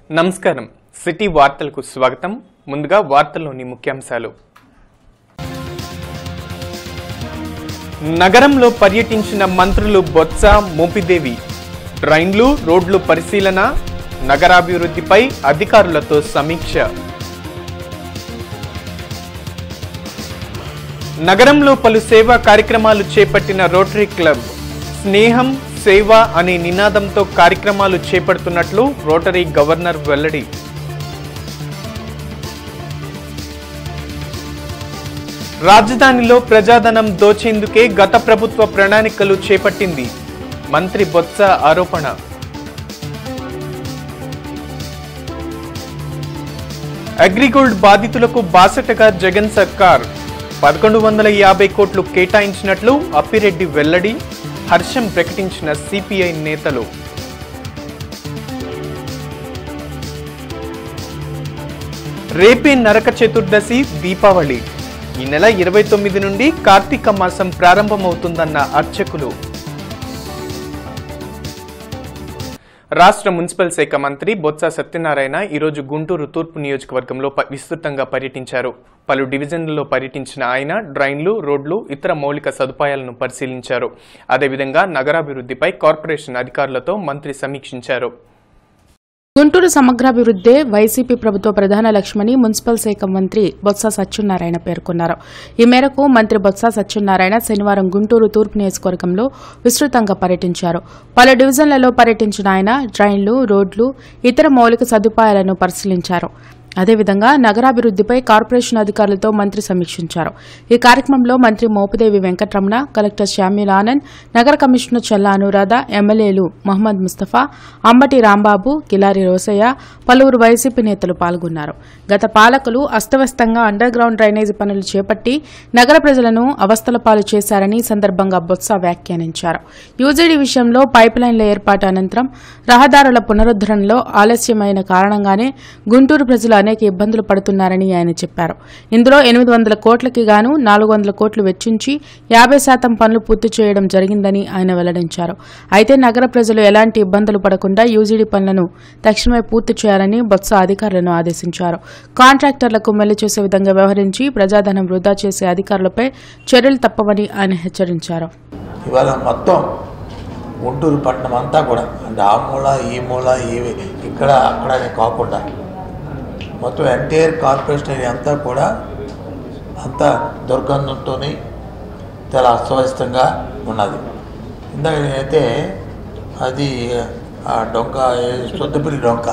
నమస్కారం సిటీ వార్తలకు స్వాగతం ముందుగా వార్తల్లోని ముఖ్యాంశాలు నగరంలో పర్యటించిన మంత్రులు బొత్స మోపిదేవి డ్రైన్లు రోడ్లు పరిశీలన నగరాభివృద్ధిపై అధికారులతో సమీక్ష నగరంలో పలు సేవా కార్యక్రమాలు చేపట్టిన రోటరీ క్లబ్ స్నేహం సేవ అనే నినాదంతో కార్యక్రమాలు చేపడుతున్నట్లు రోటరీ గవర్నర్ వెల్లడి రాజధానిలో ప్రజాధనం దోచేందుకే గత ప్రభుత్వ ప్రణాళికలు చేపట్టింది మంత్రి బొత్స ఆరోపణ అగ్రిగోల్డ్ బాధితులకు బాసటగా జగన్ సర్కార్ పదకొండు వందల యాభై కోట్లు కేటాయించినట్లు అప్పిరెడ్డి వెల్లడి హర్షం ప్రకటించిన సిపిఐ నేతలు రేపే నరక చతుర్దశి దీపావళి ఈ నెల ఇరవై తొమ్మిది నుండి కార్తీక మాసం ప్రారంభమవుతుందన్న అర్చకులు రాష్ట్ర మున్సిపల్ శాఖ మంత్రి బొత్స సత్యనారాయణ ఈరోజు గుంటూరు తూర్పు నియోజకవర్గంలో ప- విస్తృతంగా పర్యటించారు పలు డివిజన్లలో పర్యటించిన ఆయన డ్రైన్లు రోడ్లు ఇతర మౌలిక సదుపాయాలను పరిశీలించారు అదేవిధంగా నగరాభివృద్ధిపై కార్పొరేషన్ అధికారులతో మంత్రి సమీక్షించారు గుంటూరు సమగ్రాభివృద్ధే వైసీపీ ప్రభుత్వ ప్రధాన లక్ష్యమని మున్సిపల్ శాఖ మంత్రి బొత్స సత్యనారాయణ పేర్కొన్నారు ఈ మేరకు మంత్రి బొత్స సత్యనారాయణ శనివారం గుంటూరు తూర్పు నియోజకవర్గంలో విస్తృతంగా పర్యటించారు పలు డివిజన్లలో పర్యటించిన ఆయన డ్రైన్లు రోడ్లు ఇతర మౌలిక సదుపాయాలను పరిశీలించారు అదేవిధంగా నగరాభివృద్ధిపై కార్పొరేషన్ అధికారులతో మంత్రి సమీక్షించారు ఈ కార్యక్రమంలో మంత్రి మోపిదేవి వెంకటరమణ కలెక్టర్ శ్యామ్యుల్ ఆనంద్ నగర కమిషనర్ చల్లా అనురాధ ఎమ్మెల్యేలు మహమ్మద్ ముస్తఫా అంబటి రాంబాబు కిలారి రోసయ్య పలువురు వైసీపీ నేతలు పాల్గొన్నారు గత పాలకులు అస్తవ్యస్తంగా అండర్ గ్రౌండ్ డ్రైనేజీ పనులు చేపట్టి నగర ప్రజలను అవస్థల పాలు చేశారని ఈ సందర్భంగా బొత్స వ్యాఖ్యానించారు యూజీడీ విషయంలో పైప్ లైన్ల ఏర్పాటు అనంతరం రహదారుల పునరుద్దరణలో ఆలస్యమైన కారణంగానే గుంటూరు ప్రజలు అనేక ఇబ్బందులు పడుతున్నారని ఆయన చెప్పారు ఇందులో ఎనిమిది వందల కోట్లకి గాను నాలుగు వందల కోట్లు వెచ్చించి యాభై శాతం పనులు పూర్తి చేయడం జరిగిందని ఆయన వెల్లడించారు అయితే నగర ప్రజలు ఎలాంటి ఇబ్బందులు పడకుండా యూజీడీ పనులను తక్షణమే పూర్తి చేయాలని బొత్స అధికారులను ఆదేశించారు కాంట్రాక్టర్లకు మెల్లి చేసే విధంగా వ్యవహరించి ప్రజాధనం వృధా చేసే అధికారులపై చర్యలు తప్పవని ఆయన హెచ్చరించారు ఇవాళ మొత్తం గుంటూరు పట్టణం అంతా కూడా అంటే ఆ మూల ఈ మూల ఈ ఇక్కడ అక్కడ అని కాకుండా మొత్తం ఎంటైర్ కార్పొరేషన్ ఏరియా అంతా కూడా అంతా దుర్గంధంతో చాలా అస్తవ్యస్తంగా ఉన్నది ఇందాక నేనైతే అది ఆ డొంక సొద్దుపిల్లి డొంక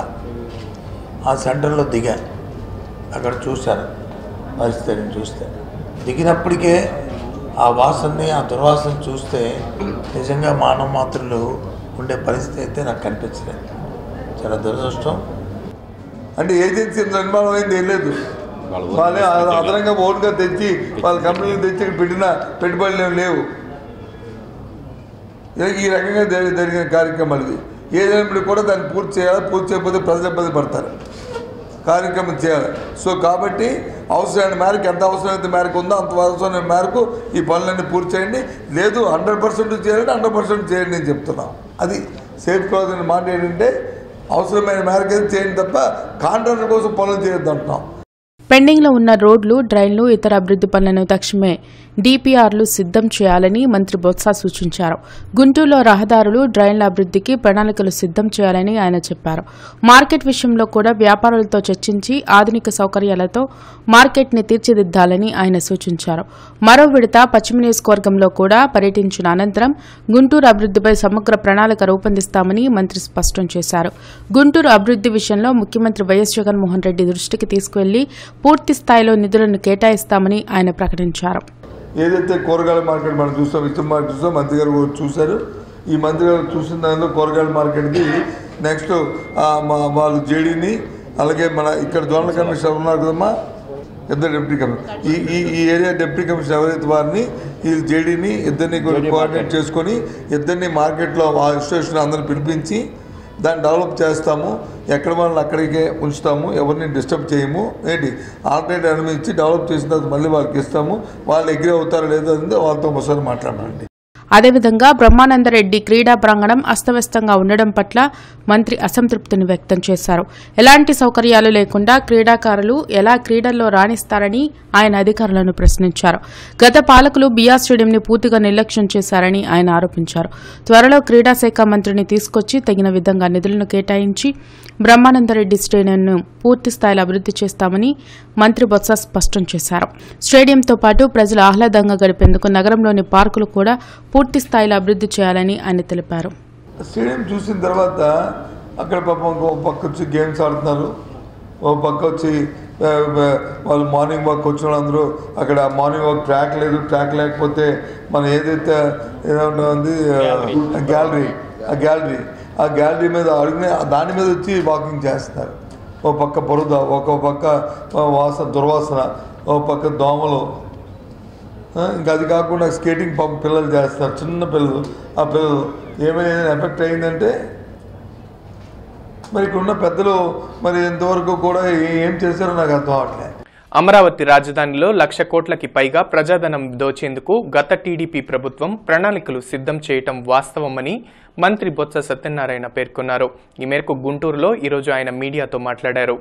ఆ సెంటర్లో దిగా అక్కడ చూశాను పరిస్థితిని చూస్తే దిగినప్పటికే ఆ వాసనని ఆ దుర్వాసన చూస్తే నిజంగా మానవ మాత్రలు ఉండే పరిస్థితి అయితే నాకు కనిపించలేదు చాలా దురదృష్టం అంటే ఏజెన్సీ నిర్మాణం అయింది ఏం లేదు వాళ్ళే అదనంగా ఓన్గా తెచ్చి వాళ్ళ కంపెనీలు తెచ్చి ఇక్కడ పెట్టిన పెట్టుబడులు ఏమి లేవు ఈ- ఈ రకంగా జరి- జరిగిన కార్యక్రమాలు ఇది ఏదైనప్పటికీ కూడా దాన్ని పూర్తి చేయాలి పూర్తి చేయకపోతే ప్రజలు ఇబ్బంది పడతారు కార్యక్రమం చేయాలి సో కాబట్టి అవసరమైన మేరకు ఎంత అవసరమైన మేరకు ఉందో అంత అవసరమైన మేరకు ఈ పనులన్నీ పూర్తి చేయండి లేదు హండ్రెడ్ పర్సెంట్ చేయాలంటే హండ్రెడ్ పర్సెంట్ చేయండి నేను చెప్తున్నాం అది సేఫ్ క్లాజ్ అనే మాట ఏంటంటే అవసరమైన మేరకు అయితే చేయండి తప్ప కాంట్రాక్టర్ కోసం పనులు చేయొద్దు అంటున్నాం పెండింగ్లో ఉన్న రోడ్లు డ్రైన్లు ఇతర అభివృద్ధి పనులను తక్షణమే డిపిఆర్లు సిద్ధం చేయాలని మంత్రి బొత్స సూచించారు గుంటూరులో రహదారులు డ్రైన్ల అభివృద్ధికి ప్రణాళికలు సిద్ధం చేయాలని ఆయన చెప్పారు మార్కెట్ విషయంలో కూడా వ్యాపారులతో చర్చించి ఆధునిక సౌకర్యాలతో మార్కెట్ని తీర్చిదిద్దాలని ఆయన సూచించారు మరో విడత పశ్చిమ నియోజకవర్గంలో కూడా పర్యటించిన అనంతరం గుంటూరు అభివృద్ధిపై సమగ్ర ప్రణాళిక రూపొందిస్తామని మంత్రి స్పష్టం చేశారు గుంటూరు అభివృద్ధి విషయంలో ముఖ్యమంత్రి వైఎస్ జగన్మోహన్ రెడ్డి దృష్టికి తీసుకువెళ్లి పూర్తి స్థాయిలో నిధులను కేటాయిస్తామని ఆయన ప్రకటించారు ఏదైతే కూరగాయల మార్కెట్ మనం చూస్తాం ఇష్టం మార్కెట్ చూస్తాం మంత్రి గారు కూడా చూశారు ఈ మంత్రి గారు చూసిన దానిలో కూరగాయల మార్కెట్ది నెక్స్ట్ మా వాళ్ళు జేడీని అలాగే మన ఇక్కడ జోనల్ కమిషనర్ ఉన్నారు కదమ్మా ఇద్దరు డిప్యూటీ కమిషనర్ ఈ ఈ ఈ ఏరియా డిప్యూటీ కమిషనర్ ఎవరైతే వారిని ఈ జేడీని ఇద్దరిని కోఆర్డినేట్ చేసుకొని ఇద్దరిని మార్కెట్లో ఆ ఇన్స్టిట్యూషన్ అందరిని పిలిపించి దాన్ని డెవలప్ చేస్తాము ఎక్కడ వాళ్ళని అక్కడికే ఉంచుతాము ఎవరిని డిస్టర్బ్ చేయము ఏంటి ఆల్టర్నేట్ అనుమతించి డెవలప్ చేసిన తర్వాత మళ్ళీ వాళ్ళకి ఇస్తాము వాళ్ళు అగ్రి అవుతారో లేదో అనేది వాళ్ళతో ఒకసారి మాట్లాడాలండి అదేవిధంగా బ్రహ్మానందరెడ్డి క్రీడా ప్రాంగణం అస్తవ్యస్తంగా ఉండడం పట్ల మంత్రి అసంతృప్తిని వ్యక్తం చేశారు ఎలాంటి సౌకర్యాలు లేకుండా క్రీడాకారులు ఎలా క్రీడల్లో రాణిస్తారని ఆయన అధికారులను ప్రశ్నించారు గత పాలకులు బిఆర్ స్టేడియంని పూర్తిగా నిర్లక్ష్యం చేశారని ఆయన ఆరోపించారు త్వరలో క్రీడా శాఖ మంత్రిని తీసుకొచ్చి తగిన విధంగా నిధులను కేటాయించి బ్రహ్మానందరెడ్డి స్టేడియంను పూర్తి స్థాయిలో అభివృద్ధి చేస్తామని మంత్రి బొత్స స్పష్టం చేశారు స్టేడియంతో పాటు ప్రజలు ఆహ్లాదంగా గడిపేందుకు నగరంలోని పార్కులు కూడా పూర్తి స్థాయిలో అభివృద్ధి చేయాలని ఆయన తెలిపారు స్టేడియం చూసిన తర్వాత అక్కడ పాపం ఒక పక్క వచ్చి గేమ్స్ ఆడుతున్నారు ఓ పక్క వచ్చి ఆ, ఆ, వాళ్ళు మార్నింగ్ వాక్ వచ్చిన వాళ్ళందరూ అక్కడ మార్నింగ్ వాక్ ట్రాక్ లేదు ట్రాక్ లేకపోతే మనం ఏదైతే ఏదంటుంది గ్యాలరీ ఆ గ్యాలరీ ఆ గ్యాలరీ మీద అడిగిన దాని మీద వచ్చి వాకింగ్ చేస్తున్నారు ఓ పక్క బురద ఒక పక్క వాసన దుర్వాసన ఓ పక్క దోమలు ఆ, ఇంకా అది కాకుండా స్కేటింగ్ పాపం పిల్లలు చేస్తారు చిన్న పిల్లలు ఆ పిల్లలు ఏమైనా ఎఫెక్ట్ అయిందంటే మరి ఇక్కడున్న పెద్దలు మరి ఇంతవరకు కూడా ఏ- ఏం చేశారో నాకు అర్థం అవట్లేదు అమరావతి రాజధానిలో లక్ష కోట్లకి పైగా ప్రజాధనం దోచేందుకు గత టీడీపీ ప్రభుత్వం ప్రణాళికలు సిద్ధం చేయటం వాస్తవమని మంత్రి బొత్స సత్యనారాయణ పేర్కొన్నారు ఈ మేరకు గుంటూరులో ఈరోజు ఆయన మీడియాతో మాట్లాడారు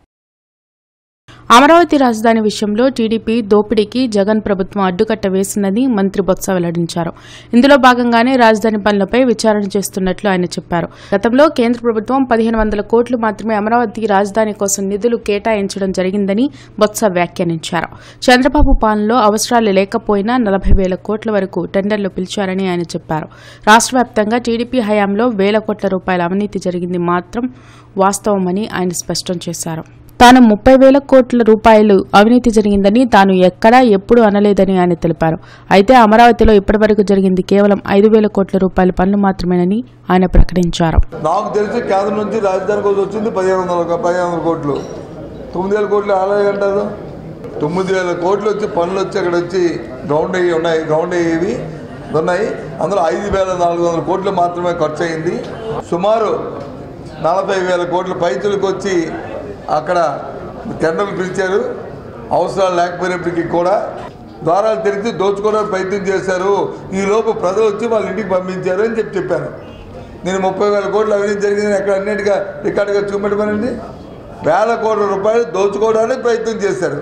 అమరావతి రాజధాని విషయంలో టీడీపీ దోపిడీకి జగన్ ప్రభుత్వం అడ్డుకట్ట వేసిందని మంత్రి బొత్స వెల్లడించారు ఇందులో భాగంగానే రాజధాని పనులపై విచారణ చేస్తున్నట్లు ఆయన చెప్పారు గతంలో కేంద్ర ప్రభుత్వం పదిహేను వందల కోట్లు మాత్రమే అమరావతి రాజధాని కోసం నిధులు కేటాయించడం జరిగిందని బొత్స వ్యాఖ్యానించారు చంద్రబాబు పాలనలో అవసరాలు లేకపోయినా నలభై వేల కోట్ల వరకు టెండర్లు పిలిచారని ఆయన చెప్పారు రాష్ట్ర వ్యాప్తంగా టీడీపీ హయాంలో వేల కోట్ల రూపాయల అవినీతి జరిగింది మాత్రం వాస్తవమని ఆయన స్పష్టం చేశారు తాను ముప్పై వేల కోట్ల రూపాయలు అవినీతి జరిగిందని తాను ఎక్కడా ఎప్పుడు అనలేదని ఆయన తెలిపారు అయితే అమరావతిలో ఇప్పటివరకు జరిగింది కేవలం ఐదు వేల కోట్ల రూపాయల పనులు మాత్రమేనని ఆయన ప్రకటించారు నాకు తెలిసి కేంద్రం నుంచి రాజధాని కోసం వచ్చింది పదిహేను వందల పదిహేను వందల కోట్లు తొమ్మిది వేల కోట్లు అలాగే అంటారు తొమ్మిది వేల కోట్లు వచ్చి పనులు వచ్చి అక్కడ వచ్చి గ్రౌండ్ అయ్యి ఉన్నాయి గ్రౌండ్ అయ్యేవి ఉన్నాయి అందులో ఐదు వేల నాలుగు వందల కోట్లు మాత్రమే ఖర్చు అయింది సుమారు నలభై వేల కోట్ల పైతులకు వచ్చి అక్కడ టెండర్లు పిలిచారు అవసరాలు లేకపోయినప్పటికీ కూడా ద్వారాలు తెరిచి దోచుకోవడానికి ప్రయత్నం చేశారు ఈ లోపు ప్రజలు వచ్చి వాళ్ళ ఇంటికి పంపించారు అని చెప్పి చెప్పాను నేను ముప్పై వేల కోట్లు అవినీతి జరిగిందని ఎక్కడ అన్నిటిగా రికార్డుగా చూపెట్టమనండి వేల కోట్ల రూపాయలు దోచుకోవడానికి ప్రయత్నం చేశారు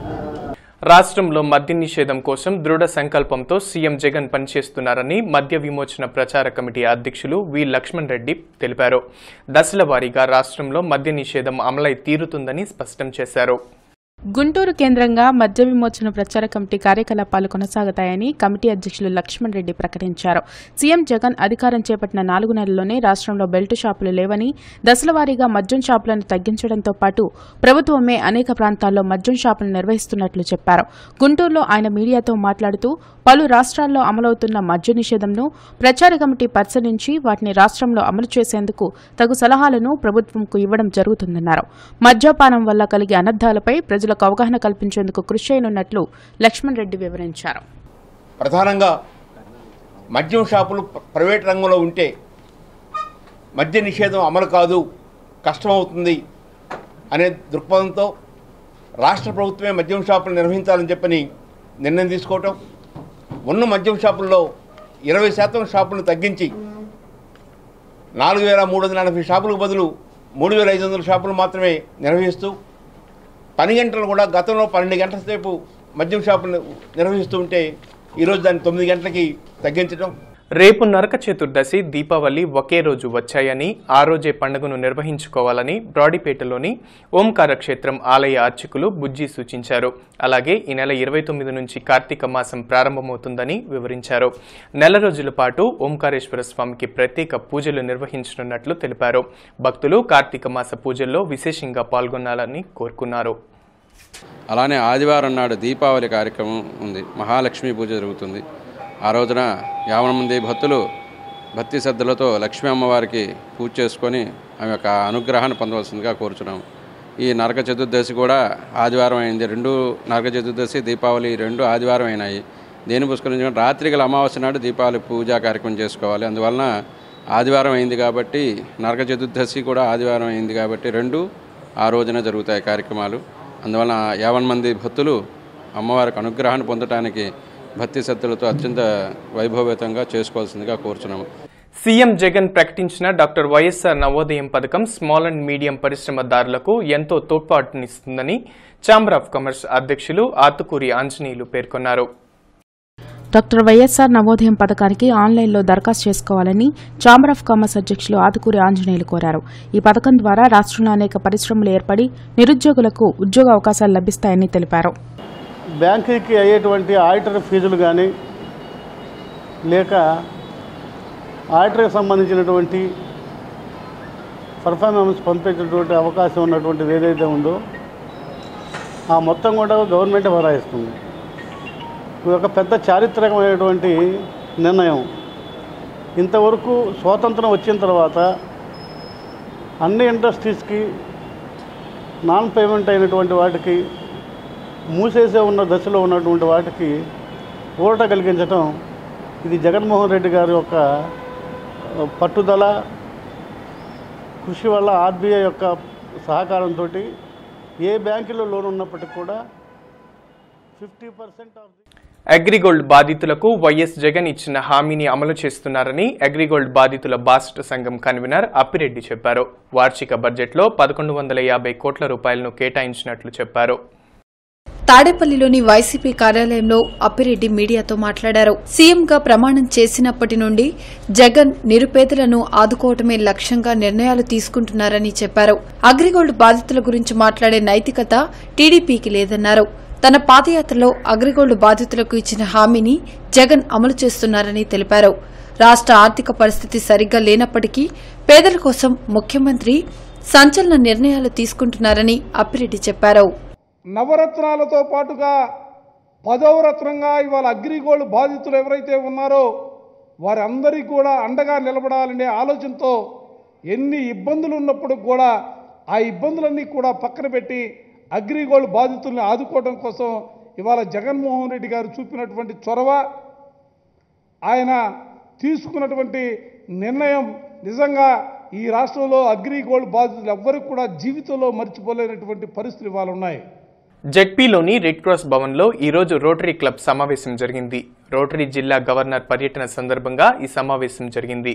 రాష్ట్రంలో మద్య నిషేధం కోసం దృఢ సంకల్పంతో సీఎం జగన్ పనిచేస్తున్నారని మద్య విమోచన ప్రచార కమిటీ అధ్యక్షులు వి లక్ష్మణ్ రెడ్డి తెలిపారు దశల వారీగా రాష్ట్రంలో మద్య నిషేధం అమలై తీరుతుందని స్పష్టం చేశారు గుంటూరు కేంద్రంగా మద్య విమోచన ప్రచార కమిటీ కార్యకలాపాలు కొనసాగుతాయని కమిటీ అధ్యక్షులు లక్ష్మణ్ రెడ్డి ప్రకటించారు సీఎం జగన్ అధికారం చేపట్టిన నాలుగు నెలల్లోనే రాష్ట్రంలో బెల్ట్ షాపులు లేవని దశలవారీగా మద్యం షాపులను తగ్గించడంతో పాటు ప్రభుత్వమే అనేక ప్రాంతాల్లో మద్యం షాపులు నిర్వహిస్తున్నట్లు చెప్పారు గుంటూరులో ఆయన మీడియాతో మాట్లాడుతూ పలు రాష్ట్రాల్లో అమలవుతున్న మద్య నిషేధంను ప్రచార కమిటీ పరిశీలించి వాటిని రాష్ట్రంలో అమలు చేసేందుకు తగు సలహాలను ప్రభుత్వంకు ఇవ్వడం జరుగుతుందన్నారు మద్యపానం వల్ల కలిగే అనర్థాలపై ప్రజలకు అవగాహన కల్పించేందుకు కృషి చేయనున్నట్లు లక్ష్మణ్ రెడ్డి వివరించారు ప్రధానంగా మద్యం షాపులు ప్ర- ప్రైవేట్ రంగంలో ఉంటే మద్య నిషేధం అమలు కాదు కష్టమవుతుంది అనే దృక్పథంతో రాష్ట్ర ప్రభుత్వమే మద్యం షాపులు నిర్వహించాలని చెప్పని నిర్ణయం తీసుకోవటం ఉన్న మద్యం షాపుల్లో ఇరవై శాతం షాపులను తగ్గించి నాలుగు వేల మూడు వందల ఎనభై షాపులకు బదులు మూడు వేల ఐదు వందల షాపులు మాత్రమే నిర్వహిస్తూ పని గంటలు కూడా గతంలో పన్నెండు గంటల సేపు మద్యం షాపులు నిర్వహిస్తూ ఉంటే ఈరోజు దాన్ని తొమ్మిది గంటలకి తగ్గించడం రేపు నరక చతుర్దశి దీపావళి ఒకే రోజు వచ్చాయని ఆ రోజే పండుగను నిర్వహించుకోవాలని బ్రాడీపేటలోని ఓంకార క్షేత్రం ఆలయ అర్చకులు బుజ్జి సూచించారు అలాగే ఈ నెల ఇరవై తొమ్మిది నుంచి కార్తీక మాసం ప్రారంభమవుతుందని వివరించారు నెల రోజుల పాటు ఓంకారేశ్వర స్వామికి ప్రత్యేక పూజలు నిర్వహించనున్నట్లు తెలిపారు భక్తులు కార్తీక మాస పూజల్లో విశేషంగా పాల్గొనాలని కోరుకున్నారు అలానే ఆదివారం నాడు దీపావళి కార్యక్రమం ఉంది మహాలక్ష్మి పూజ జరుగుతుంది ఆ రోజున యావన మంది భక్తులు భక్తి శ్రద్ధలతో లక్ష్మీ అమ్మవారికి పూజ చేసుకొని ఆమె యొక్క అనుగ్రహాన్ని పొందవలసిందిగా కోరుచున్నాం ఈ నరక చతుర్దశి కూడా ఆదివారం అయింది రెండు నరక చతుర్దశి దీపావళి రెండు ఆదివారం అయినాయి దేని పుష్కరించుకొని రాత్రి గల అమావాస్య నాడు దీపావళి పూజా కార్యక్రమం చేసుకోవాలి అందువలన ఆదివారం అయింది కాబట్టి నరక చతుర్దశి కూడా ఆదివారం అయింది కాబట్టి రెండు ఆ రోజున జరుగుతాయి కార్యక్రమాలు అందువలన యావన్ మంది భక్తులు అమ్మవారికి అనుగ్రహాన్ని పొందటానికి భక్తి శ్రద్ధలతో అత్యంత వైభవేతంగా చేసుకోవాల్సిందిగా కోరుచున్నాము సీఎం జగన్ ప్రకటించిన డాక్టర్ వైఎస్ఆర్ నవోదయం పథకం స్మాల్ అండ్ మీడియం పరిశ్రమదారులకు ఎంతో తోడ్పాటునిస్తుందని ఛాంబర్ ఆఫ్ కామర్స్ అధ్యక్షులు ఆతుకూరి ఆంజనేయులు పేర్కొన్నారు డాక్టర్ వైఎస్ఆర్ నవోదయం పథకానికి ఆన్లైన్లో దరఖాస్తు చేసుకోవాలని ఛాంబర్ ఆఫ్ కామర్స్ అధ్యక్షులు ఆతుకూరి ఆంజనేయులు కోరారు ఈ పథకం ద్వారా రాష్ట్రంలో అనేక పరిశ్రమలు ఏర్పడి నిరుద్యోగులకు ఉద్యోగ అవకాశాలు లభిస్తాయని తెలిపారు బ్యాంకుకి అయ్యేటువంటి ఆడిటర్ ఫీజులు కానీ లేక ఆడిటర్కి సంబంధించినటువంటి పర్ఫార్మెన్స్ పంపించేటువంటి అవకాశం ఉన్నటువంటిది ఏదైతే ఉందో ఆ మొత్తం కూడా గవర్నమెంట్ భరాయిస్తుంది ఇది ఒక పెద్ద చారిత్రకమైనటువంటి నిర్ణయం ఇంతవరకు స్వాతంత్రం వచ్చిన తర్వాత అన్ని ఇండస్ట్రీస్కి నాన్ పేమెంట్ అయినటువంటి వాటికి మూసేసే ఉన్న దశలో ఉన్నటువంటి వాటికి ఊరట కలిగించటం ఇది జగన్మోహన్ రెడ్డి గారి యొక్క పట్టుదల కృషి వల్ల ఆర్బీఐ యొక్క సహకారంతో ఏ బ్యాంకులో లోన్ ఉన్నప్పటికీ కూడా fifty percent of the AgriGold బాధితులకు వైఎస్ జగన్ ఇచ్చిన హామీని అమలు చేస్తున్నారని అగ్రిగోల్డ్ బాధితుల బాస్ట్ సంఘం కన్వీనర్ అప్పిరెడ్డి చెప్పారు వార్షిక బడ్జెట్లో పదకొండు వందల యాభై కోట్ల రూపాయలను కేటాయించినట్లు చెప్పారు తాడేపల్లిలోని వైసీపీ కార్యాలయంలో అప్పిరెడ్డి మీడియాతో మాట్లాడారు సీఎంగా ప్రమాణం చేసినప్పటి నుండి జగన్ నిరుపేదలను ఆదుకోవటమే లక్ష్యంగా నిర్ణయాలు తీసుకుంటున్నారని చెప్పారు అగ్రిగోల్డ్ బాధితుల గురించి మాట్లాడే నైతికత టీడీపీకి లేదన్నారు తన పాదయాత్రలో అగ్రిగోల్డ్ బాధితులకు ఇచ్చిన హామీని జగన్ అమలు చేస్తున్నారని తెలిపారు రాష్ట్ర ఆర్థిక పరిస్థితి సరిగ్గా లేనప్పటికీ పేదల కోసం ముఖ్యమంత్రి సంచలన నిర్ణయాలు తీసుకుంటున్నారని అప్పిరెడ్డి చెప్పారు నవరత్నాలతో పాటుగా పదవ రత్నంగా ఇవాళ అగ్రిగోల్డ్ బాధితులు ఎవరైతే ఉన్నారో వారందరికీ కూడా అండగా నిలబడాలనే ఆలోచనతో ఎన్ని ఇబ్బందులు ఉన్నప్పుడు కూడా ఆ ఇబ్బందులన్నీ కూడా పక్కన పెట్టి అగ్రిగోల్డ్ బాధితుల్ని ఆదుకోవడం కోసం ఇవాళ జగన్మోహన్ రెడ్డి గారు చూపినటువంటి చొరవ ఆయన తీసుకున్నటువంటి నిర్ణయం నిజంగా ఈ రాష్ట్రంలో అగ్రిగోల్డ్ బాధితులు ఎవ్వరికి కూడా జీవితంలో మర్చిపోలేనటువంటి పరిస్థితులు ఇవాళ ఉన్నాయి జెడ్పీలోని రెడ్ క్రాస్ భవన్లో ఈరోజు రోటరీ క్లబ్ సమావేశం జరిగింది రోటరీ జిల్లా గవర్నర్ పర్యటన సందర్భంగా ఈ సమావేశం జరిగింది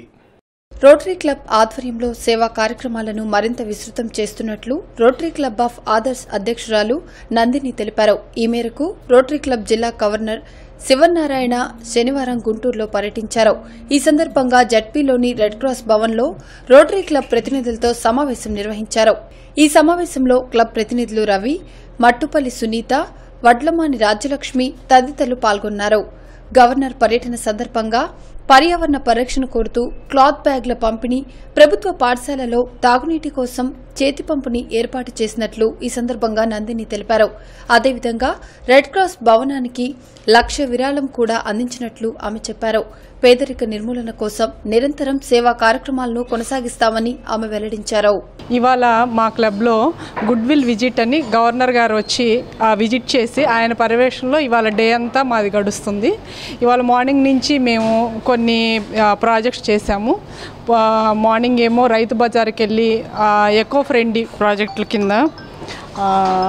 రోటరీ క్లబ్ ఆధ్వర్యంలో సేవా కార్యక్రమాలను మరింత విస్తృతం చేస్తున్నట్లు రోటరీ క్లబ్ ఆఫ్ ఆదర్స్ అధ్యక్షురాలు నందిని తెలిపారు ఈ మేరకు రోటరీ క్లబ్ జిల్లా గవర్నర్ శివనారాయణ శనివారం గుంటూరులో పర్యటించారు ఈ సందర్భంగా జడ్పీలోని రెడ్ క్రాస్ భవన్లో రోటరీ క్లబ్ ప్రతినిధులతో సమావేశం నిర్వహించారు ఈ సమావేశంలో క్లబ్ ప్రతినిధులు రవి మట్టుపల్లి సునీత వడ్లమాని రాజ్యలక్ష్మి తదితరులు పాల్గొన్నారు గవర్నర్ పర్యటన సందర్భంగా పర్యావరణ పరిరక్షణ కోరుతూ క్లాత్ బ్యాగ్ల పంపిణీ ప్రభుత్వ పాఠశాలలో తాగునీటి కోసం చేతి పంపుని ఏర్పాటు చేసినట్లు ఈ సందర్భంగా నందిని తెలిపారు అదేవిధంగా రెడ్ క్రాస్ భవనానికి లక్ష విరాళం కూడా అందించినట్లు ఆమె చెప్పారు పేదరిక నిర్మూలన కోసం నిరంతరం సేవా కార్యక్రమాలను కొనసాగిస్తామని ఆమె వెల్లడించారు ఇవాళ మా క్లబ్లో గుడ్ విల్ విజిట్ అని గవర్నర్ గారు వచ్చి ఆ విజిట్ చేసి ఆయన పర్యవేక్షణలో ఇవాళ డే అంతా మాది గడుస్తుంది ఇవాళ మార్నింగ్ నుంచి మేము కొన్ని ప్రాజెక్ట్స్ చేశాము ఆ, మార్నింగ్ ఏమో రైతు బజార్కి వెళ్ళి ఆ, ఎకో ఫ్రెండ్లీ ప్రాజెక్టుల కింద ఆ,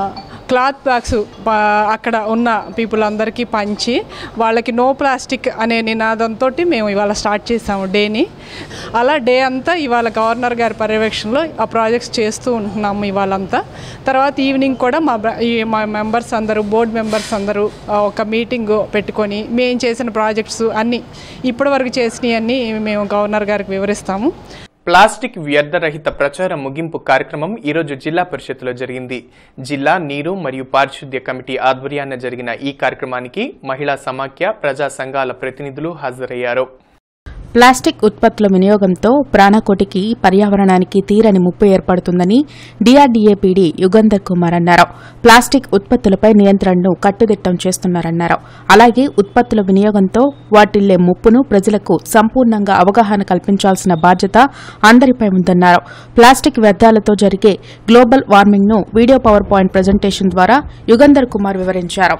క్లాత్ బ్యాగ్స్ ప- అక్కడ ఉన్న పీపుల్ అందరికీ పంచి వాళ్ళకి నో ప్లాస్టిక్ అనే నినాదంతో మేము ఇవాళ స్టార్ట్ చేసాము డేని అలా డే అంతా ఇవాళ గవర్నర్ గారి పర్యవేక్షణలో ఆ ప్రాజెక్ట్స్ చేస్తూ ఉంటున్నాము ఇవాళంతా తర్వాత ఈవినింగ్ కూడా మా బ్ర- ఈ మా మెంబర్స్ అందరూ బోర్డు మెంబర్స్ అందరూ ఆ, ఒక మీటింగ్ పెట్టుకొని మేము చేసిన ప్రాజెక్ట్స్ అన్నీ ఇప్పటివరకు చేసినవి అన్నీ మేము గవర్నర్ గారికి వివరిస్తాము ప్లాస్టిక్ వ్యర్థరహిత ప్రచార ముగింపు కార్యక్రమం ఈరోజు జిల్లా పరిషత్లో జరిగింది జిల్లా నీరు మరియు పారిశుద్ధ్య కమిటీ ఆధ్వర్యాన జరిగిన ఈ కార్యక్రమానికి మహిళా సమాఖ్య ప్రజా సంఘాల ప్రతినిధులు హాజరయ్యారు ప్లాస్టిక్ ఉత్పత్తుల వినియోగంతో ప్రాణకోటికి పర్యావరణానికి తీరని ముప్పు ఏర్పడుతుందని డీఆర్డీఏ పీడీ యుగంధర్ కుమార్ అన్నారు ప్లాస్టిక్ ఉత్పత్తులపై నియంత్రణను కట్టుదిట్టం చేస్తున్నారన్నారు అలాగే ఉత్పత్తుల వినియోగంతో వాటిల్లే ముప్పును ప్రజలకు సంపూర్ణంగా అవగాహన కల్పించాల్సిన బాధ్యత అందరిపై ఉందన్నారు ప్లాస్టిక్ వ్యర్థాలతో జరిగే గ్లోబల్ వార్మింగ్ ను వీడియో పవర్ పాయింట్ ప్రజెంటేషన్ ద్వారా యుగంధర్ కుమార్ వివరించారు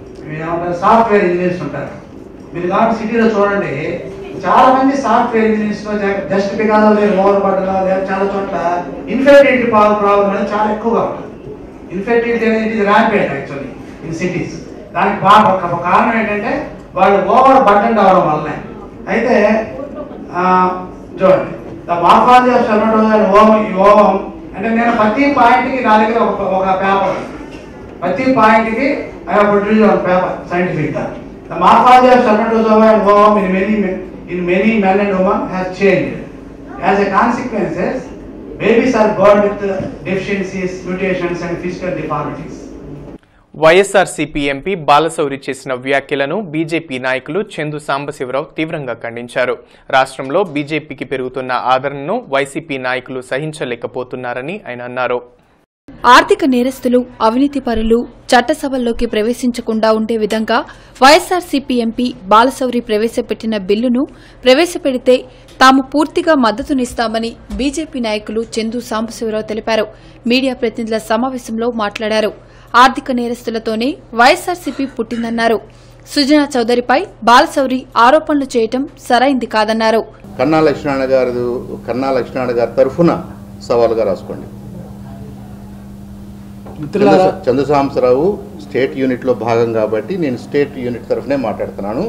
సాఫ్ట్వేర్ ఇంజనీర్స్ ఉంటారు మీరు కాబట్టి సిటీలో చూడండి చాలా మంది సాఫ్ట్వేర్ ఇంజనీర్స్ లో జస్ట్ బికాస్ లేదు మోర్ పడ్డలో లేదా చాలా చోట్ల ఇన్ఫెర్టిలిటీ ప్రాబ్లం అనేది చాలా ఎక్కువగా ఉంటుంది ఇన్ఫెర్టిలిటీ అనేది ఇది ర్యాంపేట్ యాక్చువల్లీ ఇన్ సిటీస్ దానికి బాగా ఒక ఒక కారణం ఏంటంటే వాళ్ళు ఓవర్ బటన్ అవడం వల్లనే అయితే ఆ, చూడండి the morphology of spermatozoid ovum ఈ ఓవం అంటే నేను ప్రతి పాయింట్కి నా దగ్గర ఒక ఒక పేపర్ ఉంది. ప్రతి పాయింట్కి I have produce one paper scientific గా the morphology of spermatozoid ovum in many in many men and women has changed as a consequences babies are born with uh, deficiencies, mutations and physical deformities. YSRCP MP Balashowry చేసిన వ్యాఖ్యలను BJP నాయకులు చందు సాంబశివరావు తీవ్రంగా ఖండించారు రాష్ట్రంలో బీజేపీకి పెరుగుతున్న ఆదరణను YCP నాయకులు సహించలేకపోతున్నారని ఆయన అన్నారు ఆర్థిక నేరస్తులు అవినీతి పరులు చట్టసభల్లోకి ప్రవేశించకుండా ఉండే విధంగా వైఎస్ఆర్సీపీ ఎంపీ బాలశౌరి ప్రవేశపెట్టిన బిల్లును ప్రవేశపెడితే తాము పూర్తిగా మద్దతునిస్తామని బీజేపీ నాయకులు చందు సాంబశివరావు తెలిపారు మీడియా ప్రతినిధుల సమావేశంలో మాట్లాడారు ఆర్థిక నేరస్తులతోనే వైఎస్ఆర్సీపీ పుట్టిందన్నారు సుజనా చౌదరిపై బాలశౌరి ఆరోపణలు చేయటం సరైంది కాదన్నారు కన్నా లక్ష్మణ గారు కన్నా లక్ష్మణ గారి తరఫున సవాలుగా రాసుకోండి మిత్రులారా చంద్ర- చంద్రసాంబరావు స్టేట్ యూనిట్లో భాగం కాబట్టి నేను స్టేట్ యూనిట్ తరఫునే మాట్లాడుతున్నాను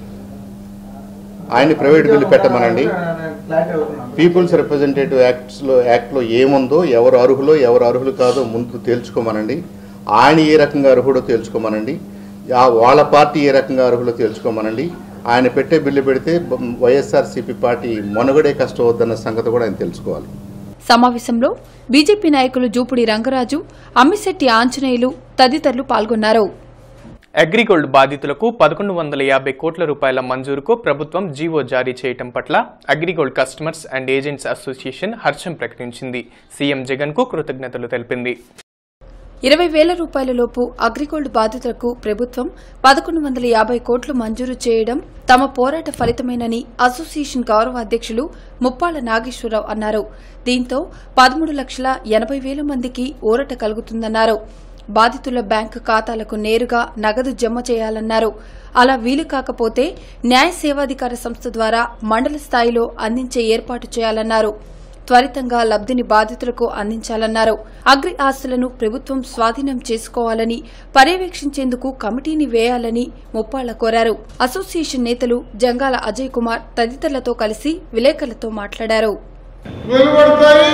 ఆయన ప్రైవేట్ బిల్లు పెట్టమనండి పీపుల్స్ రిప్రజెంటేటివ్ యాక్ట్స్లో యాక్ట్లో ఏముందో ఎవరు అర్హులో ఎవరు అర్హులు కాదో ముందు తేల్చుకోమనండి ఆయన ఏ రకంగా అర్హుడో తేల్చుకోమనండి ఆ వాళ్ళ పార్టీ ఏ రకంగా అర్హులో తేల్చుకోమనండి ఆయన పెట్టే బిల్లు పెడితే వైఎస్ఆర్సీపీ పార్టీ మనుగడే కష్టం వద్దన్న సంగతి కూడా ఆయన తెలుసుకోవాలి సమావేశంలో బీజేపీ నాయకులు జూపుడి రంగరాజు అమ్మిశెట్టి ఆంజనేయులు తదితరులు పాల్గొన్నారు అగ్రిగోల్డ్ బాధితులకు పదకొండు వందల యాభై కోట్ల రూపాయల మంజూరుకు ప్రభుత్వం జీవో జారీ చేయటం పట్ల AgriGold customers and agents association హర్షం ప్రకటించింది సీఎం జగన్ కు కృతజ్ఞతలు తెలిపింది ఇరవై వేల రూపాయల లోపు అగ్రిగోల్డ్ బాధితులకు ప్రభుత్వం పదకొండు వందల యాభై కోట్లు మంజూరు చేయడం తమ పోరాట ఫలితమేనని అసోసియేషన్ గౌరవ అధ్యక్షులు ముప్పాళ్ల నాగేశ్వరరావు అన్నారు దీంతో పదమూడు లక్షల ఎనభై వేల మందికి ఊరట కలుగుతుందన్నారు బాధితుల బ్యాంకు ఖాతాలకు నేరుగా నగదు జమ చేయాలన్నారు అలా వీలు కాకపోతే న్యాయ సేవాధికార సంస్థ ద్వారా మండల స్థాయిలో అందించే ఏర్పాటు చేయాలన్నారు త్వరితంగా లబ్ధిని బాధితులకు అందించాలన్నారు అగ్రి ఆస్తులను ప్రభుత్వం స్వాధీనం చేసుకోవాలని పర్యవేక్షించేందుకు కమిటీని వేయాలని ముప్పాళ్ల కోరారు అసోసియేషన్ నేతలు జంగాల అజయ్ కుమార్ తదితరులతో కలిసి విలేకరులతో మాట్లాడారు వెలువడతాయి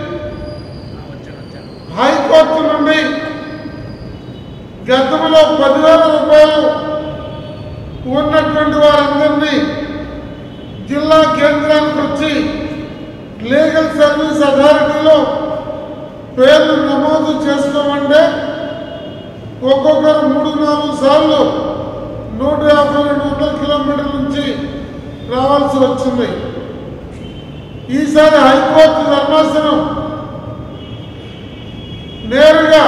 హైకోర్టు నుండి గతంలో పదివేల రూపాయలు ఉన్నటువంటి వారందరినీ జిల్లా కేంద్రానికి వచ్చి లీగల్ సర్వీస్ అథారిటీలో పేర్లు నమోదు చేసుకోమంటే ఒక్కొక్కరు మూడు నాలుగు సార్లు నూట యాభై రెండు వందల కిలోమీటర్ల నుంచి రావాల్సి వచ్చింది ఈసారి హైకోర్టు ధర్మాసనం నేరుగా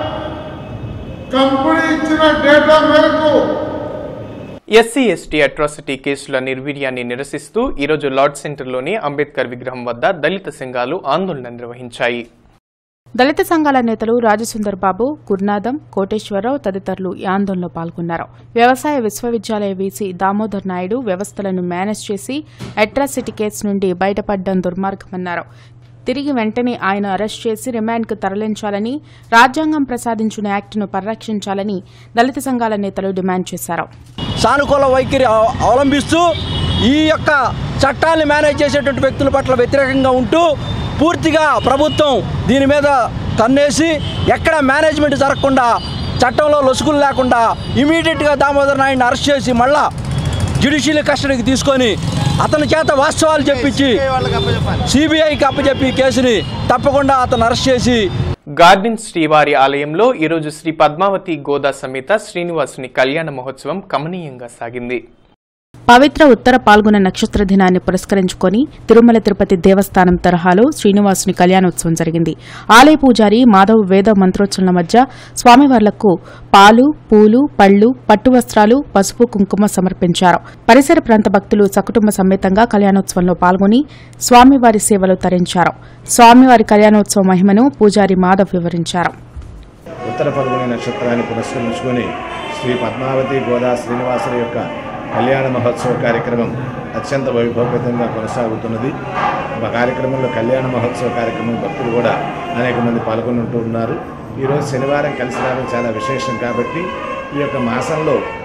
కంపెనీ ఇచ్చిన డేటా మేరకు ఎస్సీ ఎస్టీ అట్రాసిటీ కేసుల నిర్వీర్యాన్ని నిరసిస్తూ ఈరోజు లార్డ్ సెంటర్లోని అంబేద్కర్ విగ్రహం వద్ద దళిత సంఘాలు ఆందోళన నిర్వహించాయి దళిత సంఘాల నేతలు రాజసుందర్ బాబు గురునాథం కోటేశ్వరరావు తదితరులు ఈ ఆందోళనలో పాల్గొన్నారు వ్యవసాయ విశ్వవిద్యాలయ వీసీ దామోదర్ నాయుడు వ్యవస్థలను మేనేజ్ చేసి అట్రాసిటీ కేసు నుండి బయటపడ్డం దుర్మార్గమన్నారు తిరిగి వెంటనే ఆయన అరెస్ట్ చేసి రిమాండ్కు తరలించాలని రాజ్యాంగం ప్రసాదించిన యాక్టును పరిరక్షించాలని దళిత సంఘాల నేతలు డిమాండ్ చేశారు సానుకూల వైఖరి అవ- అవలంబిస్తూ ఈ యొక్క చట్టాన్ని మేనేజ్ చేసేటువంటి వ్యక్తుల పట్ల వ్యతిరేకంగా ఉంటూ పూర్తిగా ప్రభుత్వం దీని మీద కన్నేసి ఎక్కడ మేనేజ్మెంట్ జరగకుండా చట్టంలో లొసుగులు లేకుండా ఇమీడియట్గా దామోదర్ నాయుడిని అరెస్ట్ చేసి మళ్ళా జ్యుడిషియల్ కస్టడీకి తీసుకొని అతని చేత వాస్తవాలు చెప్పించి సిబిఐకి అప్పచెప్పి ఈ కేసుని తప్పకుండా అతను అరెస్ట్ చేసి గార్డెన్ శ్రీవారి ఆలయంలో ఈరోజు శ్రీ పద్మావతి గోదా సమేత శ్రీనివాసుని కళ్యాణ మహోత్సవం కమనీయంగా సాగింది పవిత్ర ఉత్తర పాల్గొన నక్షత్ర దినాన్ని పురస్కరించుకొని తిరుమల తిరుపతి దేవస్థానం తరహాలో శ్రీనివాసుని కళ్యాణోత్సవం జరిగింది ఆలయ పూజారి మాధవ్ వేద మంత్రోచ్చరణల మధ్య స్వామివార్లకు పాలు పూలు పళ్లు పట్టు వస్త్రాలు పసుపు కుంకుమ సమర్పించారు పరిసర ప్రాంత భక్తులు సకుటుంబ సమేతంగా కళ్యాణోత్సవంలో పాల్గొని స్వామివారి సేవలు తరించారు స్వామివారి కళ్యాణోత్సవ మహిమను పూజారి మాధవ్ వివరించారు ఉత్తర పల్గొని నక్షత్రాన్ని పురస్కరించుకొని శ్రీ పద్మావతి గోదా శ్రీనివాసుల యొక్క కళ్యాణ మహోత్సవ కార్యక్రమం అత్యంత వైభవపేతంగా కొనసాగుతున్నది మా కార్యక్రమంలో కళ్యాణ మహోత్సవ కార్యక్రమం భక్తులు కూడా అనేక మంది పాల్గొని ఉంటూ ఉన్నారు ఈరోజు శనివారం కలిసి రావడం చాలా విశేషం కాబట్టి ఈ యొక్క మాసంలో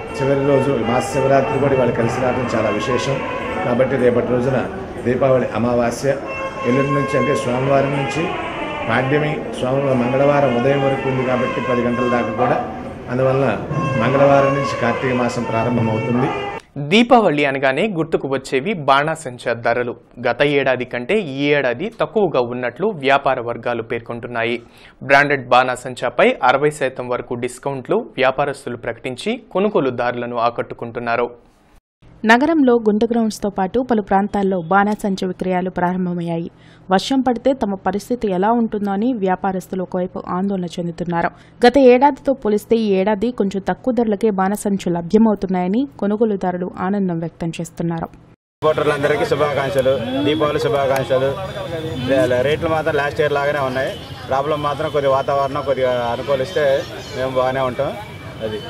చివరి రోజు మాస శివరాత్రి కూడా వాళ్ళు కలిసి రావడం చాలా విశేషం కాబట్టి రేపటి రోజున దీపావళి అమావాస్య ఎల్లుండి నుంచి అంటే సోమవారం నుంచి పాడ్యమి సోమవారం మంగళవారం ఉదయం వరకు ఉంది కాబట్టి పది గంటల దాకా కూడా అందువల్ల మంగళవారం నుంచి కార్తీక మాసం ప్రారంభమవుతుంది దీపావళి అనగానే గుర్తుకు వచ్చేవి బాణాసంచా ధరలు గత ఏడాది కంటే ఈ ఏడాది తక్కువగా ఉన్నట్లు వ్యాపార వర్గాలు పేర్కొంటున్నాయి బ్రాండెడ్ బాణాసంచాపై అరవై శాతం వరకు డిస్కౌంట్లు వ్యాపారస్తులు ప్రకటించి కొనుగోలుదారులను ఆకట్టుకుంటున్నారు నగరంలో గుండు గ్రౌండ్స్తో పాటు పలు ప్రాంతాల్లో బాణాసంచ విక్రయాలు ప్రారంభమయ్యాయి వర్షం పడితే తమ పరిస్థితి ఎలా ఉంటుందో అని వ్యాపారస్తులు ఒకవైపు ఆందోళన చెందుతున్నారు గత ఏడాదితో పోలిస్తే ఈ ఏడాది కొంచెం తక్కువ ధరలకే బాణసంచులు లభ్యమవుతున్నాయని కొనుగోలుదారులు ఆనందం వ్యక్తం చేస్తున్నారు రిపోర్టర్లందరికీ శుభాకాంక్షలు దీపావళి శుభాకాంక్షలు రే- రేట్లు మాత్రం లాస్ట్ ఇయర్ లాగానే ఉన్నాయి ప్రాబ్లం మాత్రం కొద్దిగా వాతావరణం కొద్దిగా అనుకూలిస్తే మేము బాగానే ఉంటాం అది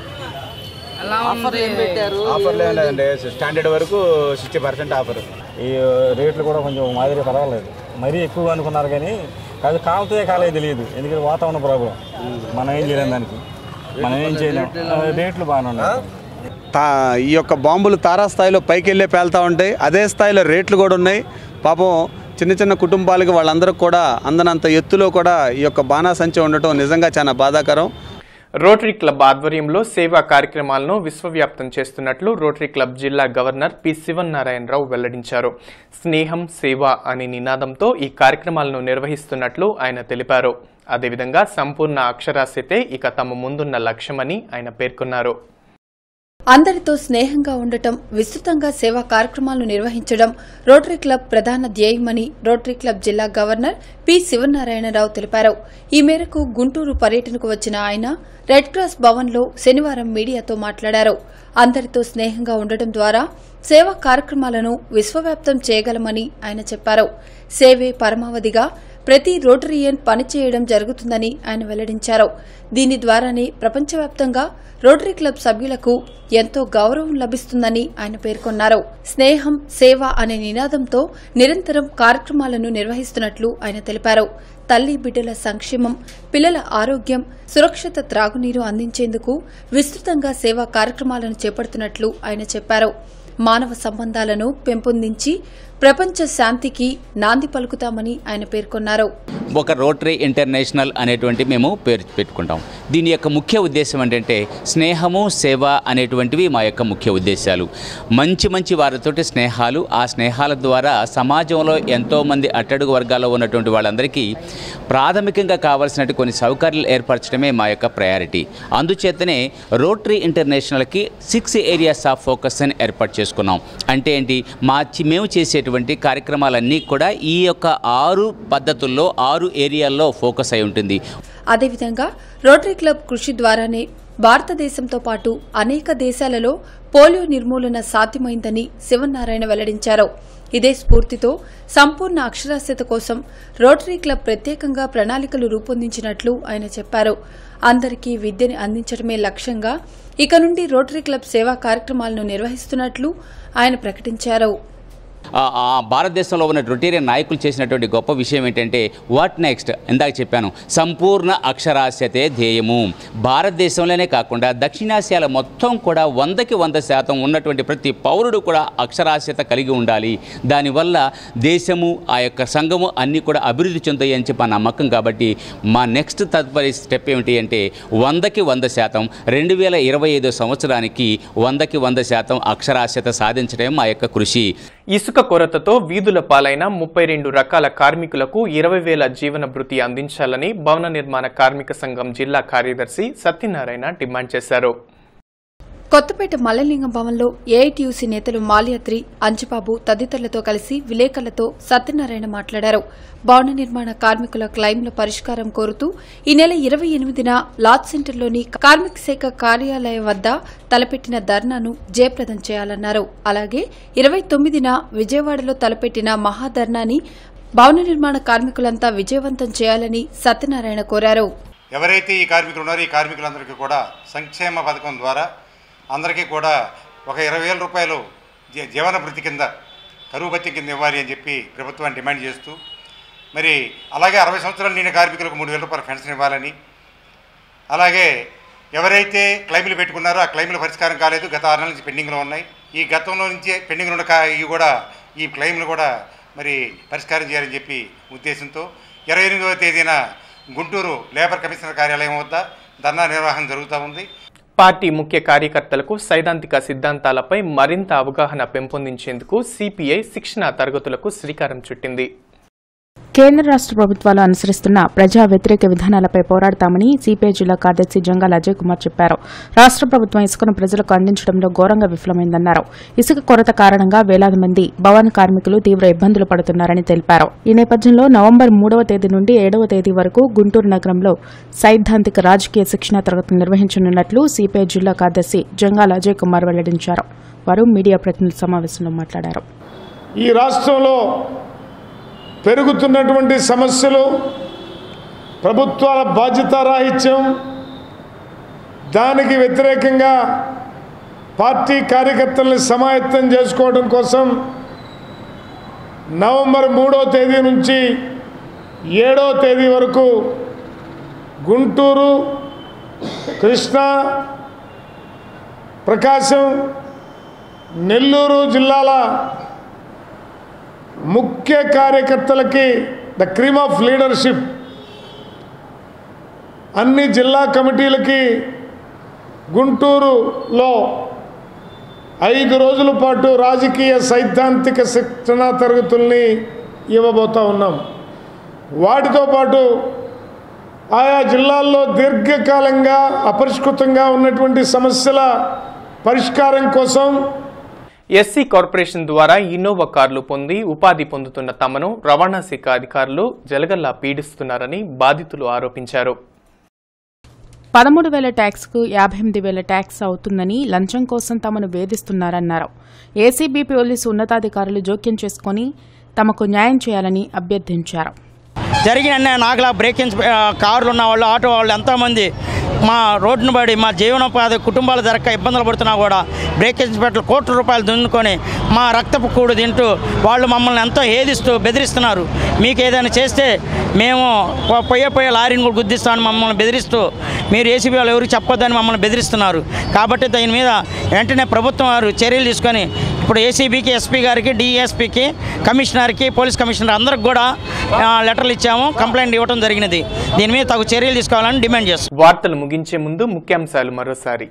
ఆఫర్లు ఏం లేదండి స్టాండర్డ్ వరకు సిక్స్టీ పర్సెంట్ ఆఫర్ ఈ రేట్లు కూడా కొంచెం మాదిరి పర్వాలేదు మరీ ఎక్కువ అనుకున్నారు కానీ అది కాలుతే కాలే తెలియదు ఎందుకంటే వాతావరణ ప్రాబ్లం మనం ఏం చేయలేం దానికి మనం ఏం చేయలేం ఆ, రేట్లు బాగానే ఉన్నాయి తా ఈ యొక్క బాంబులు తారాస్థాయిలో పైకి వెళ్ళే పేలుతూ ఉంటాయి అదే స్థాయిలో రేట్లు కూడా ఉన్నాయి పాపం చిన్న చిన్న కుటుంబాలకి వాళ్ళందరికీ కూడా అందనంత ఎత్తులో కూడా ఈ యొక్క బాణాసంచి ఉండటం నిజంగా చాలా బాధాకరం రోటరీ క్లబ్ ఆధ్వర్యంలో సేవా కార్యక్రమాలను విశ్వవ్యాప్తం చేస్తున్నట్లు రోటరీ క్లబ్ జిల్లా గవర్నర్ పి శివనారాయణరావు వెల్లడించారు స్నేహం సేవ అనే నినాదంతో ఈ కార్యక్రమాలను నిర్వహిస్తున్నట్లు ఆయన తెలిపారు అదేవిధంగా సంపూర్ణ అక్షరాస్యతే ఇక తమ ముందున్న లక్ష్యమని ఆయన పేర్కొన్నారు అందరితో స్నేహంగా ఉండటం విస్తృతంగా సేవా కార్యక్రమాలను నిర్వహించడం రోటరీ క్లబ్ ప్రధాన ధ్యేయమని రోటరీ క్లబ్ జిల్లా గవర్నర్ పి శివనారాయణరావు తెలిపారు ఈ మేరకు గుంటూరు పర్యటనకు వచ్చిన ఆయన రెడ్ క్రాస్ భవన్లో శనివారం మీడియాతో మాట్లాడారు అందరితో స్నేహంగా ఉండటం ద్వారా సేవా కార్యక్రమాలను విశ్వవ్యాప్తం చేయగలమని ఆయన చెప్పారు సేవే పరమావధిగా ప్రతి రోటరియన్ పనిచేయడం జరుగుతుందని ఆయన వెల్లడించారు దీని ద్వారానే ప్రపంచవ్యాప్తంగా రోటరీ క్లబ్ సభ్యులకు ఎంతో గౌరవం లభిస్తుందని ఆయన పేర్కొన్నారు స్నేహం సేవ అనే నినాదంతో నిరంతరం కార్యక్రమాలను నిర్వహిస్తున్నట్లు ఆయన తెలిపారు తల్లి బిడ్డల సంక్షేమం పిల్లల ఆరోగ్యం సురక్షిత త్రాగునీరు అందించేందుకు విస్తృతంగా సేవా కార్యక్రమాలను చేపడుతున్నట్లు ఆయన చెప్పారు మానవ సంబంధాలను పెంపొందించి ప్రపంచ శాంతికి నాంది పలుకుతామని ఆయన పేర్కొన్నారు ఒక రోటరీ ఇంటర్నేషనల్ అనేటువంటి మేము పేరు పెట్టుకుంటాం దీని యొక్క ముఖ్య ఉద్దేశం ఏంటంటే స్నేహము సేవ అనేటువంటివి మా యొక్క ముఖ్య ఉద్దేశాలు మంచి మంచి వారితోటి స్నేహాలు ఆ స్నేహాల ద్వారా సమాజంలో ఎంతోమంది అట్టడుగు వర్గాల్లో ఉన్నటువంటి వాళ్ళందరికీ ప్రాథమికంగా కావాల్సినటువంటి కొన్ని సౌకర్యాలు ఏర్పరచడమే మా యొక్క ప్రయారిటీ అందుచేతనే రోటరీ ఇంటర్నేషనల్కి సిక్స్ ఏరియాస్ ఆఫ్ ఫోకస్ అని ఏర్పాటు చేసుకున్నాం అంటే ఏంటి మా చి- మేము చేసేటువంటి కార్యక్రమాలన్నీ కూడా ఈ యొక్క ఆరు పద్ధతుల్లో ఆరు ఏరియాల్లో ఫోకస్ అయి ఉంటుంది అదేవిధంగా రోటరీ క్లబ్ కృషి ద్వారానే భారతదేశంతో పాటు అనేక దేశాలలో పోలియో నిర్మూలన సాధ్యమైందని శివనారాయణ వెల్లడించారు ఇదే స్ఫూర్తితో సంపూర్ణ అక్షరాస్యత కోసం రోటరీ క్లబ్ ప్రత్యేకంగా ప్రణాళికలు రూపొందించినట్లు ఆయన చెప్పారు అందరికీ విద్యని అందించడమే లక్ష్యంగా ఇక నుండి రోటరీ క్లబ్ సేవా కార్యక్రమాలను నిర్వహిస్తున్నట్లు ఆయన ప్రకటించారు ఆ ఆ భారతదేశంలో ఉన్న రొటేరియన్ నాయకులు చేసినటువంటి గొప్ప విషయం ఏంటంటే వాట్ నెక్స్ట్ ఇందాక చెప్పాను సంపూర్ణ అక్షరాస్యతే ధ్యేయము భారతదేశంలోనే కాకుండా దక్షిణాసియాలో మొత్తం కూడా వందకి వంద శాతం ఉన్నటువంటి ప్రతి పౌరుడు కూడా అక్షరాస్యత కలిగి ఉండాలి దానివల్ల దేశము ఆ యొక్క సంఘము అన్నీ కూడా అభివృద్ధి చెందాయి అని చెప్పి ఆ నమ్మకం కాబట్టి మా నెక్స్ట్ తదుపరి స్టెప్ ఏమిటి అంటే వందకి వంద శాతం రెండు వేల ఇరవై ఐదో సంవత్సరానికి వందకి వంద శాతం అక్షరాస్యత సాధించడమే మా యొక్క కృషి ఇసుక కొరతతో వీధుల పాలైన ముప్పై రెండు రకాల కార్మికులకు ఇరవై వేల జీవన భృతి అందించాలని భవన నిర్మాణ కార్మిక సంఘం జిల్లా కార్యదర్శి సత్యనారాయణ డిమాండ్ చేశారు కొత్తపేట మల్లలింగం భవన్లో ఏఐటీయూసీ నేతలు మాల్యాద్రి అంజబాబు తదితరులతో కలిసి విలేకరులతో సత్యనారాయణ మాట్లాడారు భవన నిర్మాణ కార్మికుల క్లైమ్ల పరిష్కారం కోరుతూ ఈ నెల ఇరవై ఎనిమిదిన లాజ్ సెంటర్లోని కార్మిక శాఖ కార్యాలయం వద్ద తలపెట్టిన ధర్నాను జయప్రదం చేయాలన్నారు అలాగే ఇరవై తొమ్మిదిన విజయవాడలో తలపెట్టిన మహాధర్నాని భవన నిర్మాణ కార్మికులంతా విజయవంతం చేయాలని సత్యనారాయణ కోరారు ఎవరైతే ఈ కార్మికులు ఉన్నారో ఈ కార్మికులందరికీ కూడా సంక్షేమ పథకం ద్వారా అందరికీ కూడా ఒక ఇరవై వేల రూపాయలు జీ- జీవన భృతి కింద కరువు భత్యం కింద ఇవ్వాలి అని చెప్పి ప్రభుత్వాన్ని డిమాండ్ చేస్తూ మరి అలాగే అరవై సంవత్సరాలు నిండిన కార్మికులకు మూడు వేల రూపాయల పెన్షన్ ఇవ్వాలని అలాగే ఎవరైతే క్లైములు పెట్టుకున్నారో ఆ క్లైముల పరిష్కారం కాలేదు గత ఆరు నెలల నుంచి పెండింగ్లో ఉన్నాయి ఈ గతంలో నుంచి పెండింగ్లో ఉన్న కా- ఇవి కూడా ఈ క్లైములు కూడా మరి పరిష్కారం చేయాలని చెప్పి ఉద్దేశంతో ఇరవై ఎనిమిదవ తేదీన గుంటూరు లేబర్ కమిషనర్ కార్యాలయం వద్ద ధర్నా నిర్వహణ జరుగుతూ ఉంది పార్టీ ముఖ్య కార్యకర్తలకు సైద్ధాంతిక సిద్ధాంతాలపై మరింత అవగాహన పెంపొందించేందుకు సిపిఐ శిక్షణ తరగతులకు శ్రీకారం చుట్టింది కేంద్ర రాష్ట్ర ప్రభుత్వాలు అనుసరిస్తున్న ప్రజా వ్యతిరేక విధానాలపై పోరాడతామని సిపిఐ జిల్లా కార్యదర్శి జంగాల అజయ్ కుమార్ చెప్పారు రాష్ట్ర ప్రభుత్వం ఇసుకను ప్రజలకు అందించడంలో ఘోరంగా విఫలమైందన్నారు ఇసుక కొరత కారణంగా వేలాది మంది భవన కార్మికులు తీవ్ర ఇబ్బందులు పడుతున్నారని తెలిపారు ఈ నేపథ్యంలో నవంబర్ మూడవ తేదీ నుండి ఏడవ తేదీ వరకు గుంటూరు నగరంలో సైద్ధాంతిక రాజకీయ శిక్షణా తరగతులు నిర్వహించనున్నట్లు సిపిఐ జిల్లా కార్యదర్శి జంగాల అజయ్ కుమార్ వెల్లడించారు వారు మీడియా ప్రతినిధుల సమావేశంలో మాట్లాడారు ఈ రాష్ట్రంలో పెరుగుతున్నటువంటి సమస్యలు ప్రభుత్వాల బాధ్యతారాహిత్యం దానికి వ్యతిరేకంగా పార్టీ కార్యకర్తల్ని సమాయత్తం చేసుకోవడం కోసం నవంబర్ మూడో తేదీ నుంచి ఏడో తేదీ వరకు గుంటూరు కృష్ణా ప్రకాశం నెల్లూరు జిల్లాల ముఖ్య కార్యకర్తలకి ద క్రీమ్ ఆఫ్ లీడర్షిప్ అన్ని జిల్లా కమిటీలకి గుంటూరులో ఐదు రోజుల పాటు రాజకీయ సైద్ధాంతిక శిక్షణా తరగతుల్ని ఇవ్వబోతా ఉన్నాం వాటితో పాటు ఆయా జిల్లాల్లో దీర్ఘకాలంగా అపరిష్కృతంగా ఉన్నటువంటి సమస్యల పరిష్కారం కోసం ఎస్సీ కార్పొరేషన్ ద్వారా ఇన్నోవా కార్లు పొంది ఉపాధి పొందుతున్న తమను రవాణా శాఖ అధికారులు జలగల్లా పీడిస్తున్నారని బాధితులు ఆరోపించారు పదమూడు వేల ట్యాక్స్కు యాభై ఎనిమిది వేల ట్యాక్స్ అవుతుందని లంచం కోసం తమను వేధిస్తున్నారన్నారు ఏసీబీ పోలీసు ఉన్నతాధికారులు జోక్యం చేసుకుని తమకు న్యాయం చేయాలని అభ్యర్థించారు జరిగిన అన్యాయం నాకులా బ్రేక్ ఇన్స్ కార్లు ఉన్న వాళ్ళు ఆటో వాళ్ళు ఎంతోమంది మా రోడ్డును పడి మా జీవనోపాధి కుటుంబాలు జరగక ఇబ్బందులు పడుతున్నా కూడా బ్రేక్ ఇన్స్పెక్టర్ కోట్ల రూపాయలు దున్నుకొని మా రక్తపు కూడు తింటూ వాళ్ళు మమ్మల్ని ఎంతో ఏదిస్తూ బెదిరిస్తున్నారు మీకు ఏదైనా చేస్తే మేము పో- పోయే పోయే లారీని కూడా గుద్దిస్తామని మమ్మల్ని బెదిరిస్తూ మీరు ఏసీబీ వాళ్ళు ఎవరికి చెప్పొద్దని మమ్మల్ని బెదిరిస్తున్నారు కాబట్టి దీని మీద వెంటనే ప్రభుత్వం వారు చర్యలు తీసుకొని ఇప్పుడు ఏసీబీకి ఎస్పీ గారికి డిఎస్పీకి కమిషనర్కి పోలీస్ కమిషనర్ అందరికి కూడా ఆ, లెటర్లు ఇచ్చాము కంప్లైంట్ ఇవ్వడం జరిగినది దీని మీద తగు చర్యలు తీసుకోవాలని డిమాండ్ చేస్తాం వార్తలు ముగించే ముందు ముఖ్యాంశాలు మరోసారి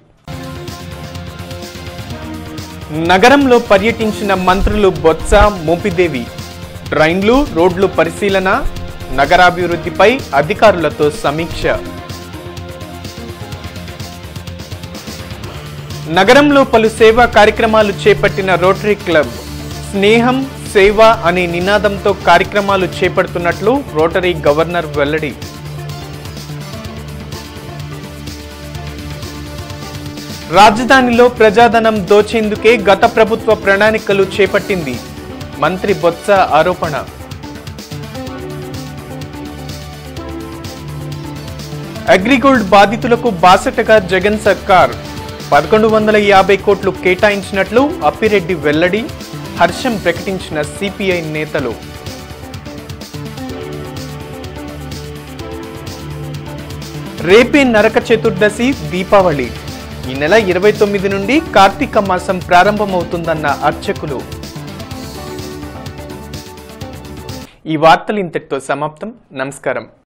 నగరంలో పర్యటించిన మంత్రులు బొత్స మోపిదేవి ట్రైన్లు రోడ్లు పరిశీలన నగరాభివృద్ధిపై అధికారులతో సమీక్ష నగరంలో పలు సేవా కార్యక్రమాలు చేపట్టిన రోటరీ క్లబ్ స్నేహం సేవ అనే నినాదంతో కార్యక్రమాలు చేపడుతున్నట్లు రోటరీ గవర్నర్ వెల్లడి రాజధానిలో ప్రజాధనం దోచేందుకే గత ప్రభుత్వ ప్రణాళికలు చేపట్టింది మంత్రి బొత్స ఆరోపణ అగ్రిగోల్డ్ బాధితులకు బాసటగా జగన్ సర్కార్ పదకొండు వందల యాభై కోట్లు కేటాయించినట్లు అప్పిరెడ్డి వెల్లడి హర్షం ప్రకటించిన సిపిఐ నేతలు రేపే నరక చతుర్దశి దీపావళి ఈ నెల ఇరవై తొమ్మిది నుండి కార్తీక మాసం ప్రారంభమవుతుందన్న అర్చకులు ఈ వార్తలు ఇంతటితో సమాప్తం నమస్కారం